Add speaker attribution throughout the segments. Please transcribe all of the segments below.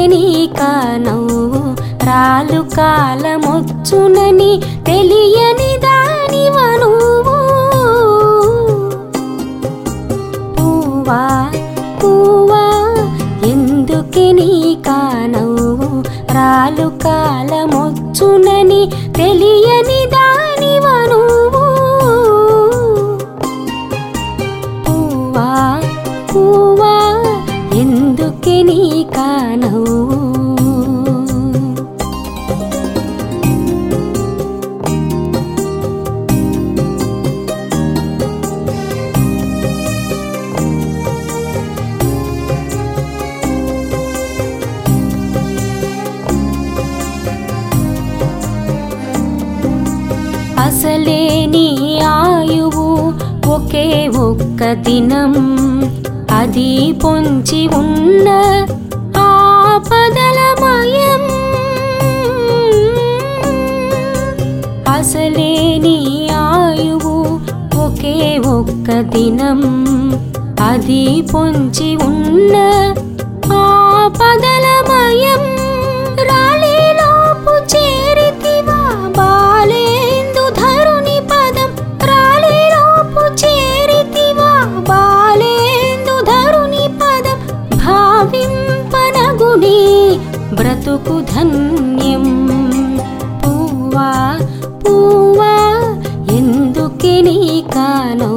Speaker 1: నీకా నవ్వు రాలు కాలమొచ్చునని తెలియని దానివ నువ్వు పువ్వా పువ్వా ఎందుకే నీకా నవ్వు రాలు కాలమొచ్చునని తెలియని దానివ నువ్వు పువ్వా పువ్వా ఎందుకే నీకా నవ్వు అసలే నీ ఆయువు ఒకే ఒక్క దినం అది పొంచి ఉన్న ఆపదలమయం అసలే నీ ఆయువు ఒకే ఒక్క దినం అది పొంచి ఉన్న ఆపదలమయం రాలిలోపు చేరితివా బాలేందు ధరుని పదం రాలిలోపు చేరితివా బాలేందు ధరుని పదం భావింపనగుని బ్రతుకు ధన్యం పువ్వా పువ్వా ఎందుకే నీ కానో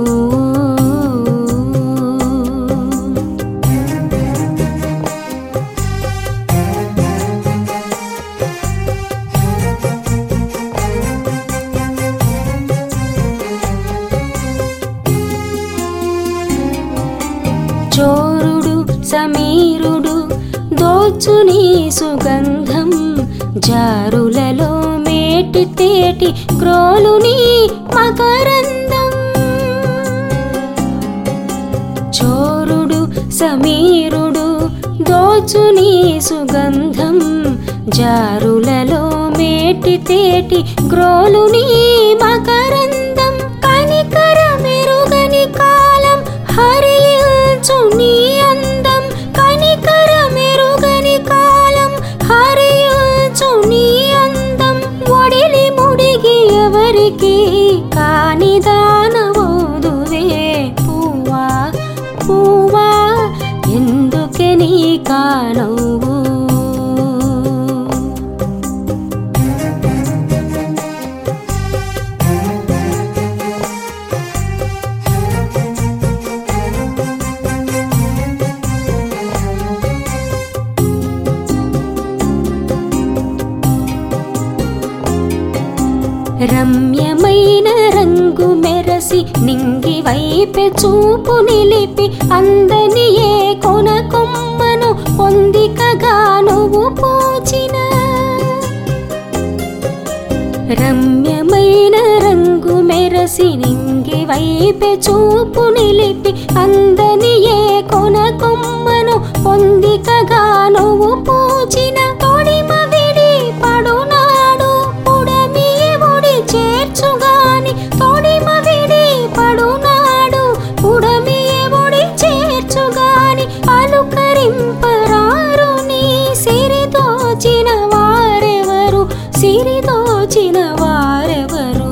Speaker 1: చోరుడు సమీరుడు దోచుని సుగంధం జారులలో మేటి తేటి క్రోలుని మకరందం చోరుడు సమీరుడు దోచుని సుగంధం జారులలో మేటి తేటి గ్రోలుని మకరందం కనికర మెరుగని కాలం హరియుచు నీ అందం కనికర మెరుగని కాలం హరియుచు నీ అందం ఒడిలి ముడిగి ఎవరికి కాని దానవోదువే పువ్వా పువ్వా ఎందుకే నీ కానవు రమ్యమైన రంగు మెరసి నింగి వైపె చూపు నిలిపి అందని ఏ కొన కొమ్మను పొందికగా నువ్వు పూచిన రమ్యమైన రంగు మెరసి నింగి వైపె చూపు నిలిపి అందని ఏ కొన కొమ్మను పొందికగా నువ్వు పూచిన తొడిమ విడి పడునాడు పుడమి ఒడి చేర్చుగాని తొడిమ విడి పడునాడు పుడమి ఒడి చేర్చుగాని అలుకరింపరారు నీ సిరి దోచిన వారెవరు సిరి దోచిన వారెవరు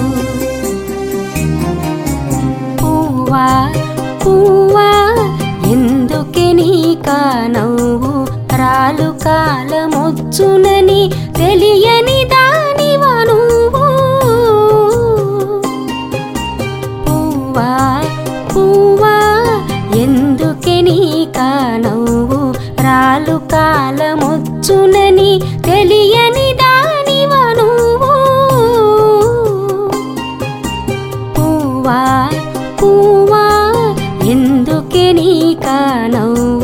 Speaker 1: పువ్వా పువ్వా ఎందుకే నీ కానవు రాలు కాలమొచ్చునని తెలియని దానివ నువ్వు పువ్వా పువ్వా ఎందుకే నీ కానవు రాలు కాలమొచ్చునని తెలియని దానివ నువ్వు పువ్వా పువ్వా ఎందుకే నీ కానవు